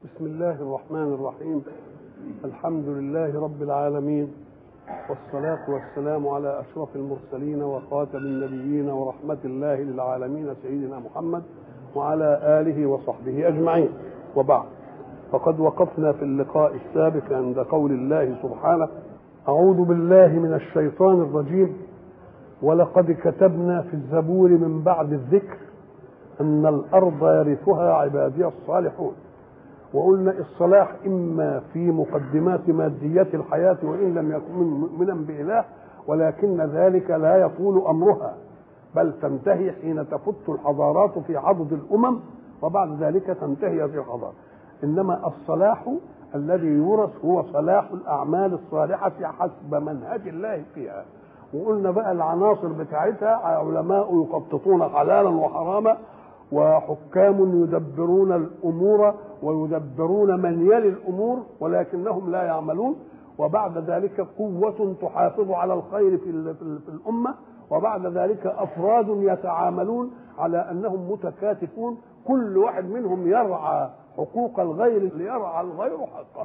بسم الله الرحمن الرحيم الحمد لله رب العالمين والصلاة والسلام على أشرف المرسلين وخاتم النبيين ورحمة الله للعالمين سيدنا محمد وعلى آله وصحبه أجمعين وبعد فقد وقفنا في اللقاء السابق عند قول الله سبحانه أعوذ بالله من الشيطان الرجيم ولقد كتبنا في الزبور من بعد الذكر أن الأرض يرثها عبادي الصالحون وقلنا الصلاح إما في مقدمات ماديات الحياة وإن لم يكن مؤمنا بإله ولكن ذلك لا يطول أمرها بل تنتهي حين تفت الحضارات في عضد الأمم وبعد ذلك تنتهي هذه الحضارة إنما الصلاح الذي يورث هو صلاح الأعمال الصالحة حسب منهج الله فيها وقلنا بقى العناصر بتاعتها علماء يخططون حلالا وحراما وحكام يدبرون الامور ويدبرون من يلي الامور ولكنهم لا يعملون وبعد ذلك قوة تحافظ على الخير في, في الأمة وبعد ذلك أفراد يتعاملون على أنهم متكاتفون كل واحد منهم يرعى حقوق الغير ليرعى الغير حقه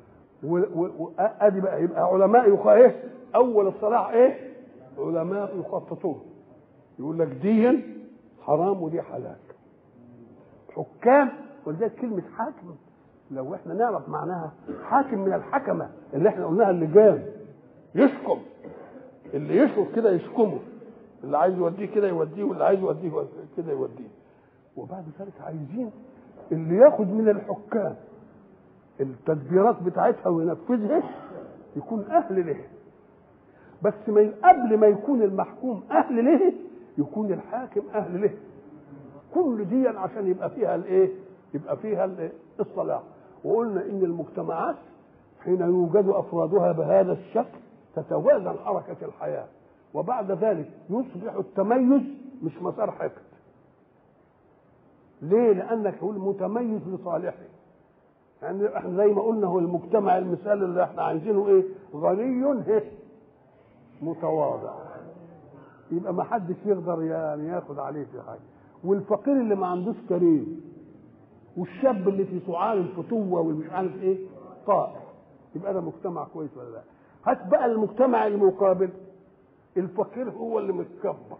وادي بقى يبقى علماء يخ ايه اول الصلاح ايه علماء يخططون يقول لك دي حرام ودي حلال حكام ولذلك كلمة حاكم لو احنا نعرف معناها حاكم من الحكمة اللي احنا قلناها اللجان يشكم اللي يشكم كده يشكمه اللي عايز يوديه كده يوديه واللي عايز يوديه كده يوديه وبعد ذلك عايزين اللي ياخد من الحكام التدبيرات بتاعتها وينفذها يكون اهل له بس ما قبل ما يكون المحكوم اهل له يكون الحاكم اهل له كل دي عشان يبقى فيها الايه يبقى فيها الصلاح وقلنا ان المجتمعات حين يوجد افرادها بهذا الشكل تتوازن حركه الحياه وبعد ذلك يصبح التميز مش مسار حقد ليه لانك هو المتميز لصالحه يعني احنا زي ما قلنا هو المجتمع المثال اللي احنا عايزينه ايه غني متواضع يبقى ما حدش يقدر يعني ياخد عليه في حاجه والفقير اللي ما عندوش كريم والشاب اللي في سعال الفتوه والمش عارف ايه طائع يبقى ده مجتمع كويس ولا لا هات بقى المجتمع المقابل الفقير هو اللي متكبر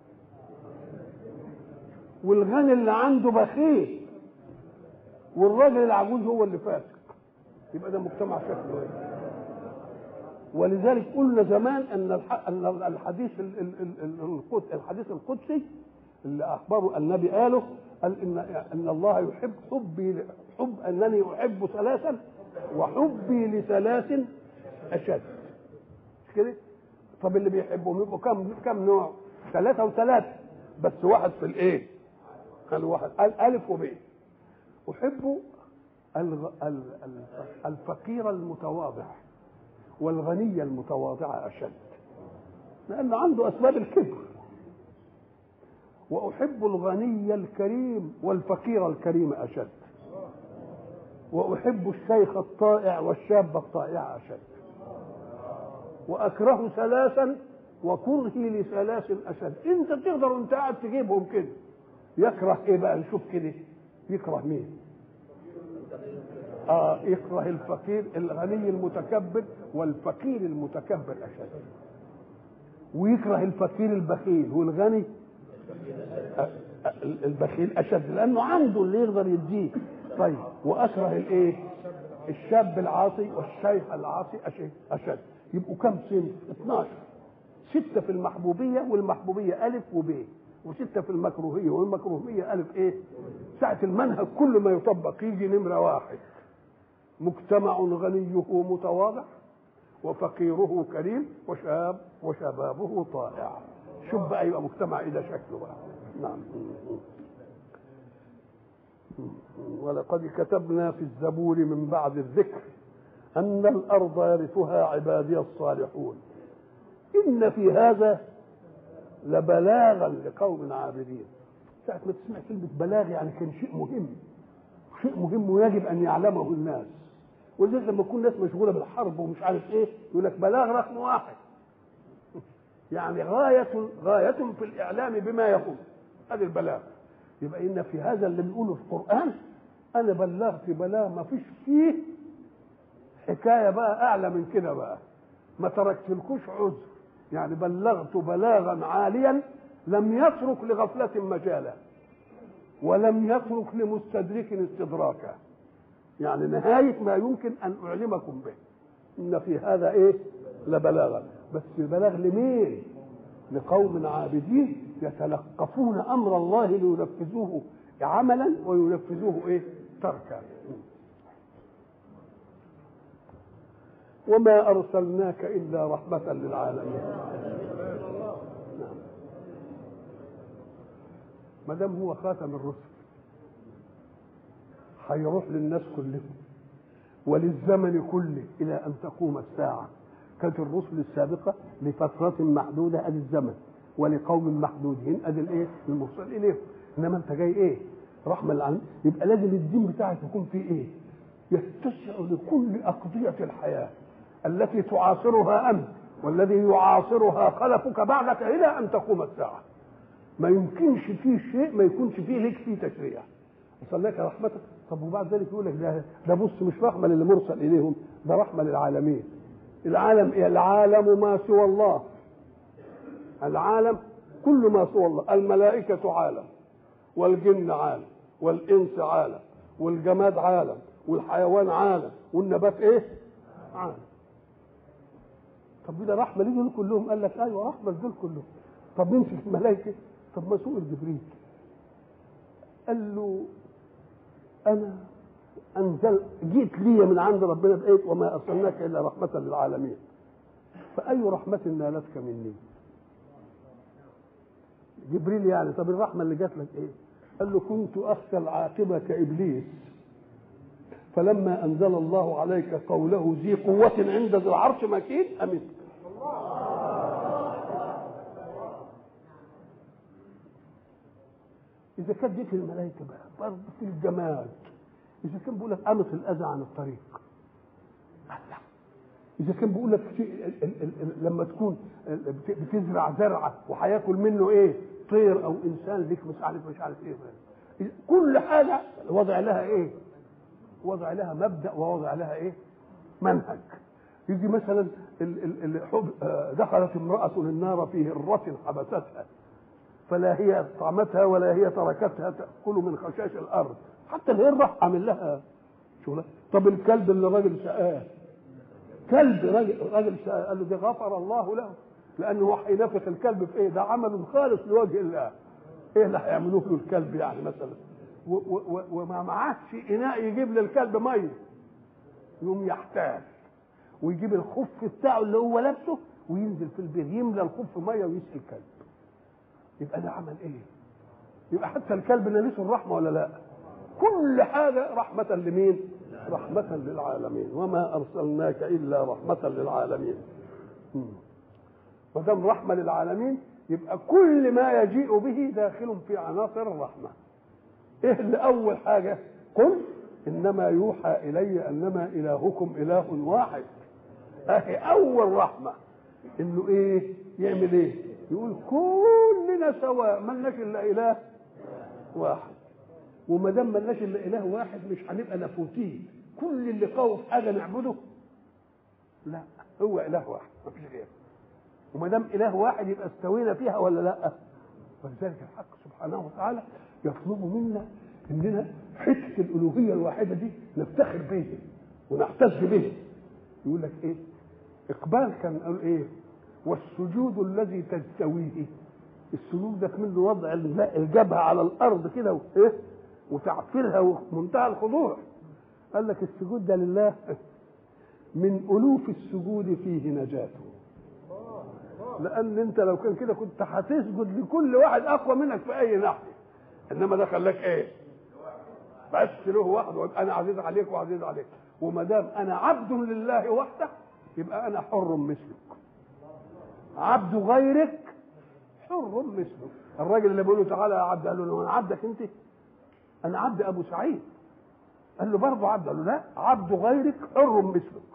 والغني اللي عنده بخيل والراجل العجوز هو اللي فاسق يبقى ده مجتمع شكله ايه ولذلك قلنا زمان ان ان الحديث الحديث القدسي اللي اخبره النبي قاله قال ان ان الله يحب حبي حب انني احب ثلاثا وحبي لثلاث اشد مش كده؟ طب اللي بيحبهم يبقوا كم كم نوع؟ ثلاثة وثلاثة بس واحد في الايه؟ قال واحد قال ألف وب أحب الفقير المتواضع والغني المتواضع أشد لأنه عنده أسباب الكبر وأحب الغني الكريم والفقير الكريم أشد وأحب الشيخ الطائع والشاب الطائع أشد وأكره ثلاثا وكرهي لثلاث أشد أنت تقدر أنت قاعد تجيبهم كده يكره إيه بقى نشوف كده يكره مين آه يكره الفقير الغني المتكبر والفقير المتكبر أشد ويكره الفقير البخيل والغني البخيل اشد لانه عنده اللي يقدر يديه طيب واكره الايه الشاب العاصي والشيخ العاصي اشد يبقوا كم صنف 12 ستة في المحبوبية والمحبوبية ألف وب وستة في المكروهية والمكروهية ألف إيه؟ ساعة المنهج كل ما يطبق يجي نمرة واحد مجتمع غنيه متواضع وفقيره كريم وشاب وشبابه طائع شوف بقى يبقى مجتمع ايه ده شكله بقى نعم ولقد كتبنا في الزبور من بعد الذكر أن الأرض يرثها عبادي الصالحون إن في هذا لبلاغا لقوم عابدين ساعة ما تسمع كلمة بلاغ يعني كان شيء مهم شيء مهم ويجب أن يعلمه الناس ولذلك لما يكون الناس مشغولة بالحرب ومش عارف إيه يقول لك بلاغ رقم واحد يعني غاية غاية في الإعلام بما يقول هذا البلاغ يبقى إن في هذا اللي بنقوله في القرآن انا بلغت بلاغ ما فيش فيه حكايه بقى اعلى من كده بقى ما تركتلكوش عذر يعني بلغت بلاغا عاليا لم يترك لغفله مجالا ولم يترك لمستدرك استدراكا يعني نهايه ما يمكن ان اعلمكم به ان في هذا ايه لبلاغا بس البلاغ لمين لقوم عابدين يتلقفون امر الله لينفذوه عملا وينفذوه ايه تركا وما ارسلناك الا رحمه للعالمين نعم. ما دام هو خاتم الرسل هيروح للناس كلهم وللزمن كله الى ان تقوم الساعه كانت الرسل السابقه لفتره محدوده ادي الزمن ولقوم محدودين ادي الايه المرسل اليهم انما انت جاي ايه رحمه للعالمين يبقى لازم الدين بتاعك يكون فيه ايه يتسع لكل اقضيه الحياه التي تعاصرها انت والذي يعاصرها خلفك بعدك الى ان تقوم الساعه ما يمكنش فيه شيء ما يكونش فيه لك فيه تشريع وصل لك رحمتك طب وبعد ذلك يقول لك ده ده بص مش رحمه للي مرسل اليهم ده رحمه للعالمين العالم إيه؟ العالم ما سوى الله العالم كل ما سوى الله الملائكة عالم والجن عالم والإنس عالم والجماد عالم والحيوان عالم والنبات إيه؟ عالم طب ده رحمة ليه دول كلهم؟ قال لك أيوه رحمة لدول كلهم طب مين في الملائكة؟ طب ما سئل جبريل قال له أنا أنزل جيت لي من عند ربنا بقيت وما أرسلناك إلا رحمة للعالمين فأي رحمة نالتك مني؟ جبريل يعني طب الرحمه اللي جات لك ايه؟ قال له كنت اخشى العاقبه كابليس فلما انزل الله عليك قوله ذي قوه عند ذي العرش مكين امنت اذا كانت دي في الملائكه بقى برضه في الجماد اذا كان بيقول لك امط الاذى عن الطريق لا اذا كان بيقول لك لما تكون بتزرع زرعه وهياكل منه ايه طير او انسان ليك مش عارف مش عارف ايه كل حاجه وضع لها ايه وضع لها مبدا ووضع لها ايه منهج يجي مثلا الحب دخلت امراه النار في هره حبستها فلا هي طعمتها ولا هي تركتها تاكل من خشاش الارض حتى الهره عامل لها شغله طب الكلب اللي الراجل سقاه كلب راجل راجل قال له ده غفر الله له لانه هو هينافق الكلب في ايه؟ ده عمل خالص لوجه الله. ايه اللي هيعملوه له الكلب يعني مثلا؟ وما معكش اناء يجيب للكلب ميه. يقوم يحتاج ويجيب الخف بتاعه اللي هو لابسه وينزل في البيت يملى الخف ميه ويسقي الكلب. يبقى ده عمل ايه؟ يبقى حتى الكلب نالته الرحمه ولا لا؟ كل حاجه رحمه لمين؟ رحمة للعالمين وما أرسلناك إلا رحمة للعالمين ما دام رحمة للعالمين يبقى كل ما يجيء به داخل في عناصر الرحمة إيه اللي أول حاجة قل إنما يوحى إلي أنما إلهكم إله واحد أهي أول رحمة إنه إيه يعمل إيه يقول كلنا سواء ملناش إلا إله واحد وما دام ملناش الا اله واحد مش هنبقى نفوتين كل اللي قوي في حاجه نعبده لا هو اله واحد ما فيش غيره وما دام اله واحد يبقى استوينا فيها ولا لا ولذلك الحق سبحانه وتعالى يطلب منا اننا حته الالوهيه الواحده دي نفتخر به ونعتز به يقول لك ايه اقبال كان قال ايه والسجود الذي تستويه السجود ده منه وضع الجبهه على الارض كده وايه وتعفيرها ومنتهى الخضوع قال لك السجود ده لله من الوف السجود فيه نجاته لان انت لو كان كده كنت هتسجد لكل واحد اقوى منك في اي ناحيه انما ده خلاك ايه بس له وحده انا عزيز عليك وعزيز عليك وما دام انا عبد لله وحده يبقى انا حر مثلك عبد غيرك حر مثلك الراجل اللي بيقول له تعالى يا عبد قال له انا عبدك انت انا عبد ابو سعيد قال له برضه عبد قال له لا عبد غيرك حر مثلك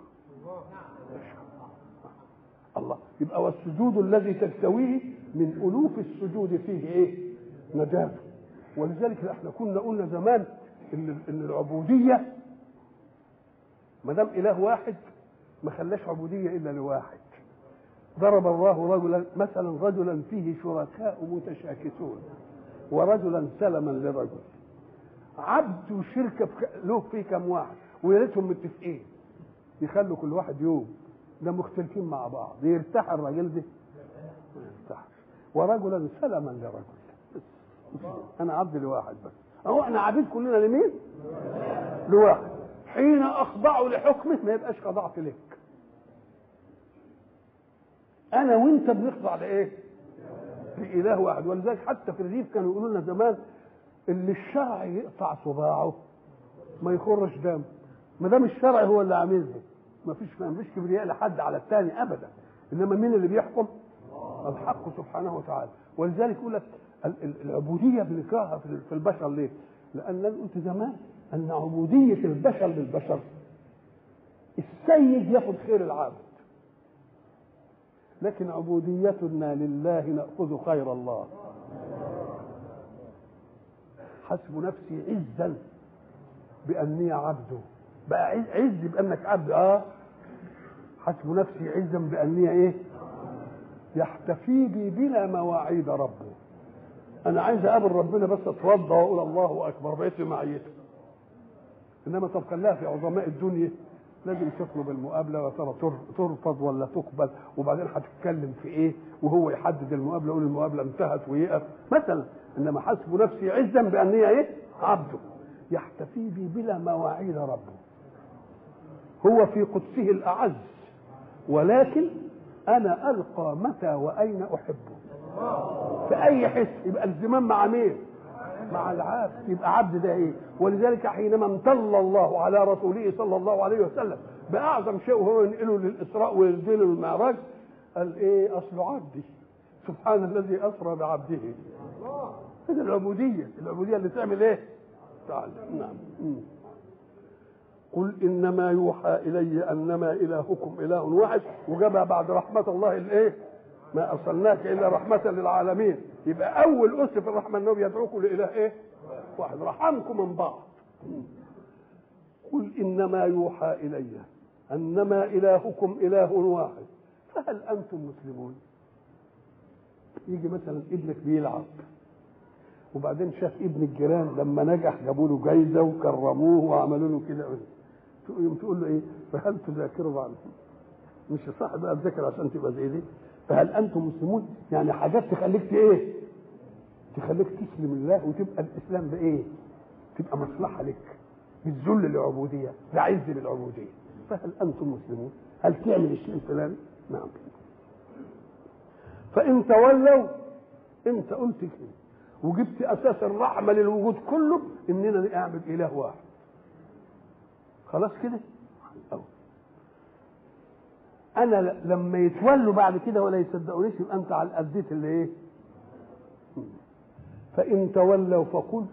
الله يبقى والسجود الذي تستويه من الوف السجود فيه ايه نجاته ولذلك احنا كنا قلنا زمان ان ان العبوديه ما دام اله واحد ما خلاش عبوديه الا لواحد ضرب الله رجلا مثلا رجلا فيه شركاء متشاكسون ورجلا سلما لرجل عبد وشركه له فيه كم واحد ويا ريتهم متفقين يخلوا كل واحد يوم ده مختلفين مع بعض يرتاح الراجل ده ما يرتاحش ورجلا سلما لرجل انا عبد لواحد بس اهو احنا عبيد كلنا لمين لواحد حين اخضع لحكمه ما يبقاش خضعت لك انا وانت بنخضع لايه لاله واحد ولذلك حتى في الريف كانوا يقولوا لنا زمان اللي الشرع يقطع صباعه ما يخرش دم ما دام الشرع هو اللي عاملها ما فيش ما فيش كبرياء لحد على الثاني ابدا انما مين اللي بيحكم الحق سبحانه وتعالى ولذلك يقول لك العبوديه بنكرهها في البشر ليه؟ لان انا قلت زمان ان عبوديه البشر للبشر السيد ياخذ خير العبد لكن عبوديتنا لله ناخذ خير الله حسب نفسي عزا باني عبده بقى عز بانك عبد اه حسب نفسي عزا باني ايه يحتفي بي بلا مواعيد ربه انا عايز اقابل ربنا بس اتوضى واقول الله اكبر بقيت في معيته انما طب خلاها في عظماء الدنيا لازم تطلب المقابله وترى ترفض ولا تقبل وبعدين هتتكلم في ايه وهو يحدد المقابله يقول المقابله انتهت ويقف مثلا انما حسب نفسي عزا باني ايه عبده يحتفي بي بلا مواعيد ربه هو في قدسه الاعز ولكن انا القى متى واين احبه في اي حس يبقى الزمام مع مين مع العبد يبقى عبد ده ايه ولذلك حينما امتل الله على رسوله صلى الله عليه وسلم باعظم شيء وهو ينقله للاسراء والدين والمعراج قال ايه اصل عبدي سبحان الذي اسرى بعبده هذه العبوديه العبوديه اللي تعمل ايه تعالى نعم قل انما يوحى الي انما الهكم اله واحد وجابها بعد رحمه الله الايه ما ارسلناك الا رحمه للعالمين يبقى اول اس في الرحمه انه يدعوكم لاله ايه واحد رحمكم من بعض قل انما يوحى الي انما الهكم اله واحد فهل انتم مسلمون يجي مثلا ابنك بيلعب وبعدين شاف ابن الجيران لما نجح جابوا له جايزه وكرموه وعملوا له كده يوم تقول له ايه فهل تذاكروا بعض مش صح بقى تذاكر عشان تبقى زي دي فهل انتم مسلمون يعني حاجات تخليك ايه تخليك تسلم لله وتبقى الاسلام ده ايه تبقى مصلحه لك بالذل للعبوديه بعز للعبوديه فهل انتم مسلمون هل تعمل الشيء الفلاني نعم فان تولوا انت قلت كده وجبت اساس الرحمه للوجود كله اننا نعبد اله واحد خلاص كده أو. انا لما يتولوا بعد كده ولا يصدقونيش يبقى انت على الاديت اللي ايه فان تولوا فقل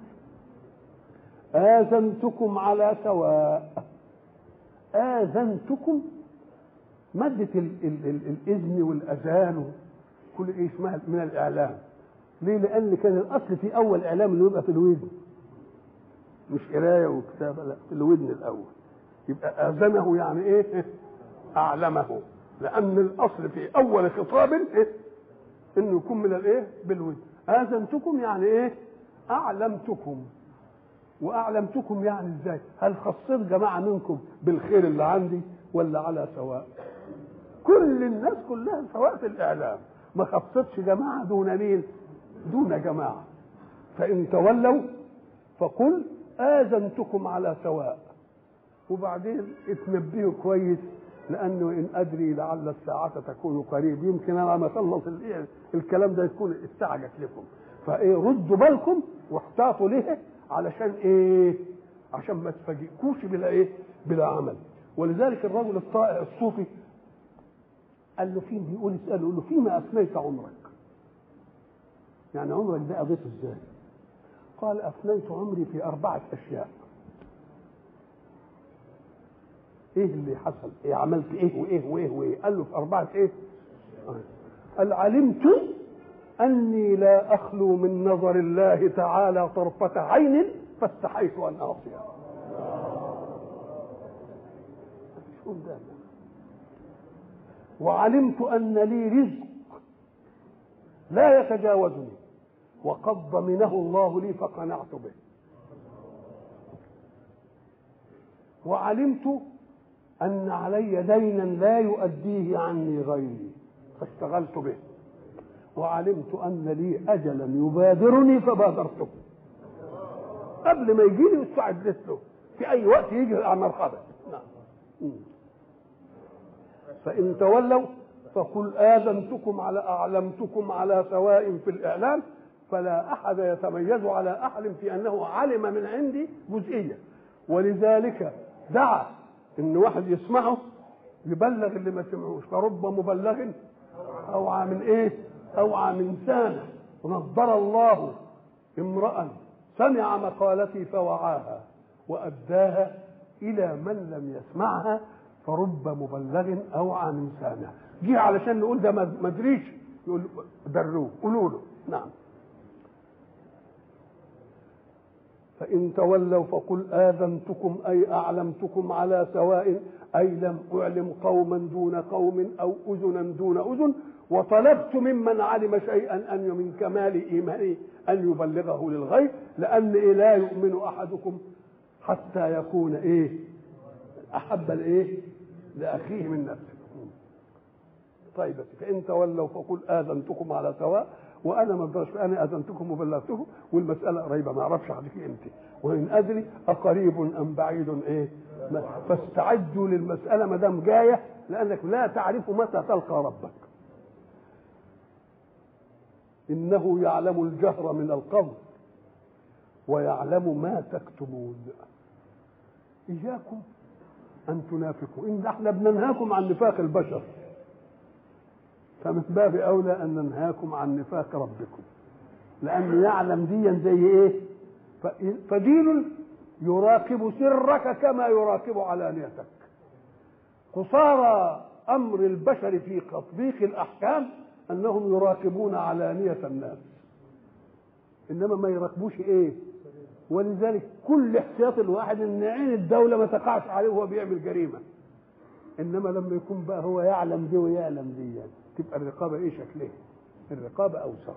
اذنتكم على سواء اذنتكم مادة ال ال ال الإذن والأذان كل إيه اسمها من الإعلام ليه؟ لأن كان الأصل في أول إعلام إنه يبقى في الودن مش قراية وكتابة لا في الودن الأول يبقى آذنه يعني إيه؟ أعلمه لأن الأصل في أول خطاب إيه؟ إنه يكون من الإيه؟ بالودن آذنتكم يعني إيه؟ أعلمتكم وأعلمتكم يعني إزاي؟ هل خصيت جماعة منكم بالخير اللي عندي ولا على سواء؟ كل الناس كلها سواء في الإعلام ما خصتش جماعة دون مين؟ دون جماعة فإن تولوا فقل آذنتكم على سواء وبعدين اتنبهوا كويس لانه ان ادري لعل الساعه تكون قريب يمكن انا لما اخلص الكلام ده يكون الساعه جت لكم فايه ردوا بالكم واحتاطوا ليه علشان ايه عشان ما تفاجئكوش بلا ايه بلا عمل ولذلك الرجل الطائع الصوفي قال له فين بيقول اساله يقول له فيما افنيت عمرك يعني عمرك ده قضيته ازاي قال افنيت عمري في اربعه اشياء ايه اللي حصل ايه عملت ايه وايه وايه وايه قال له في اربعه ايه قال علمت اني لا اخلو من نظر الله تعالى طرفه عين فاستحيت ان اعصيه شوف ده وعلمت ان لي رزق لا يتجاوزني وقد ضمنه الله لي فقنعت به وعلمت أن علي دينا لا يؤديه عني غيري فاشتغلت به وعلمت أن لي أجلا يبادرني فبادرته قبل ما يجيني واستعدت له في أي وقت يجي مرحبا نعم فإن تولوا فقل آذنتكم على أعلمتكم على سواء في الإعلام فلا أحد يتميز على أحد في أنه علم من عندي جزئية ولذلك دعا ان واحد يسمعه يبلغ اللي ما سمعوش فرب مبلغ اوعى من ايه اوعى من سامع ونظر الله امرا سمع مقالتي فوعاها واداها الى من لم يسمعها فرب مبلغ اوعى من سامع جه علشان نقول ده ما ادريش يقول دروه قولوا له نعم فإن تولوا فقل آذنتكم أي أعلمتكم على سواء أي لم أعلم قوما دون قوم أو أذنا دون أذن وطلبت ممن علم شيئا أن من كمال إيمانه أن يبلغه للغيب لأن لا يؤمن أحدكم حتى يكون إيه أحب الإيه لأخيه من نفسه طيب فإن تولوا فقل آذنتكم على سواء وانا ما اقدرش انا اذنتكم وبلغتكم والمساله قريبه ما اعرفش هتيجي امتى وان ادري اقريب ام بعيد ايه فاستعدوا للمساله ما دام جايه لانك لا تعرف متى تلقى ربك انه يعلم الجهر من القول ويعلم ما تكتمون اياكم ان تنافقوا ان احنا بننهاكم عن نفاق البشر فمن باب اولى ان ننهاكم عن نفاق ربكم لانه يعلم ديا زي ايه فدين يراقب سرك كما يراقب علانيتك قصارى امر البشر في تطبيق الاحكام انهم يراقبون علانيه الناس انما ما يراقبوش ايه ولذلك كل احتياط الواحد ان عين الدوله ما تقعش عليه وهو بيعمل جريمه انما لما يكون بقى هو يعلم دي ويعلم دي يعني. تبقى الرقابه ايه شكلها الرقابه اوسع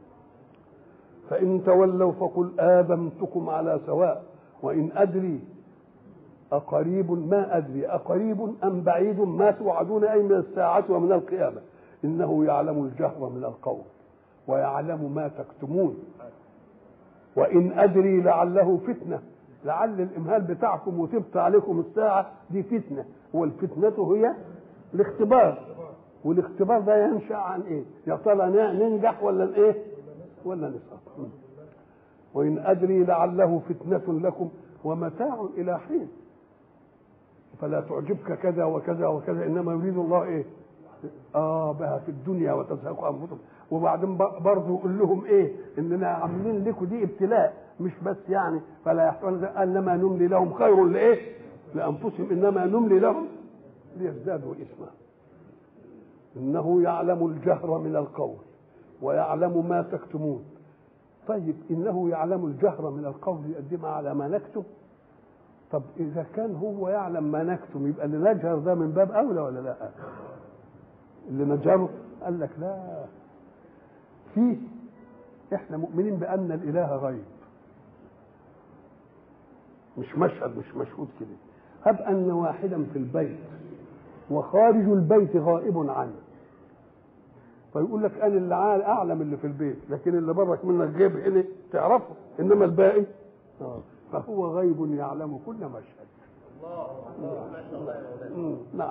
فان تولوا فقل اذنتكم على سواء وان ادري أقريب ما أدري أقريب أم بعيد ما توعدون أي من الساعة ومن القيامة إنه يعلم الجهر من القول ويعلم ما تكتمون وإن أدري لعله فتنة لعل الإمهال بتاعكم وتبت عليكم الساعة دي فتنة والفتنة هي الاختبار والاختبار ده ينشا عن ايه؟ يا ترى ننجح ولا ايه؟ ولا نسقط؟ وان ادري لعله فتنه لكم ومتاع الى حين فلا تعجبك كذا وكذا وكذا انما يريد الله ايه؟ اه بها في الدنيا وتزهق انفسهم وبعدين برضه يقول لهم ايه؟ اننا عاملين لكم دي ابتلاء مش بس يعني فلا يحصل انما نملي لهم خير لايه؟ لانفسهم انما نملي لهم ليزدادوا اثما انه يعلم الجهر من القول ويعلم ما تكتمون طيب انه يعلم الجهر من القول يقدمها على ما نكتم طب اذا كان هو يعلم ما نكتم يبقى اللي نجهر ده من باب اولى ولا لا اللي نجهره قال لك لا فيه احنا مؤمنين بان الاله غيب مش مشهد مش مشهود كده هب ان واحدا في البيت وخارج البيت غائب عنه فيقول لك انا اللي اعلم اللي في البيت لكن اللي برك منك غيب هنا تعرفه انما الباقي آه. فهو غيب يعلم كل مشهد الله نعم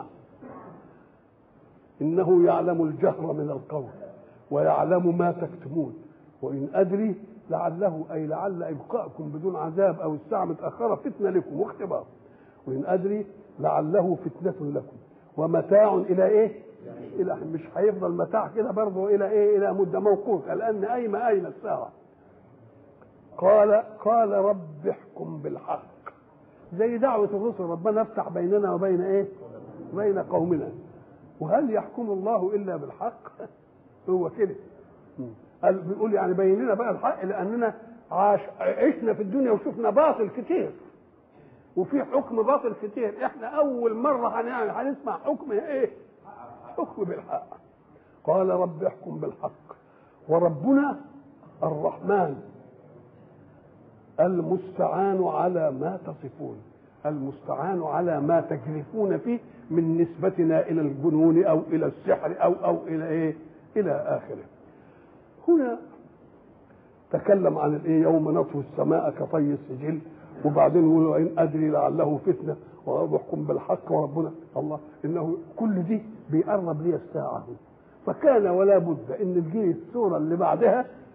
انه يعلم الجهر من القول ويعلم ما تكتمون وان ادري لعله اي لعل ابقاءكم بدون عذاب او الساعه متاخره فتنه لكم واختبار وان ادري لعله فتنه لكم ومتاع الى ايه؟ الى مش هيفضل متاع كده برضه الى ايه؟ الى مده موقوته لان اين اين الساعه؟ قال قال رب احكم بالحق زي دعوة الرسل ربنا افتح بيننا وبين ايه؟ بين قومنا وهل يحكم الله الا بالحق؟ هو كده قال بيقول يعني بين لنا بقى الحق لاننا عاش عشنا في الدنيا وشفنا باطل كتير وفي حكم باطل كتير احنا اول مره هنعمل هنسمع حكم ايه حكم بالحق قال رب احكم بالحق وربنا الرحمن المستعان على ما تصفون المستعان على ما تجرفون فيه من نسبتنا الى الجنون او الى السحر او او الى ايه الى اخره هنا تكلم عن الايه يوم نطوي السماء كطي السجل وبعدين يقول ان ادري لعله فتنه وربكم بالحق وربنا الله انه كل دي بيقرب لي الساعه فكان ولا بد ان تجي السوره اللي بعدها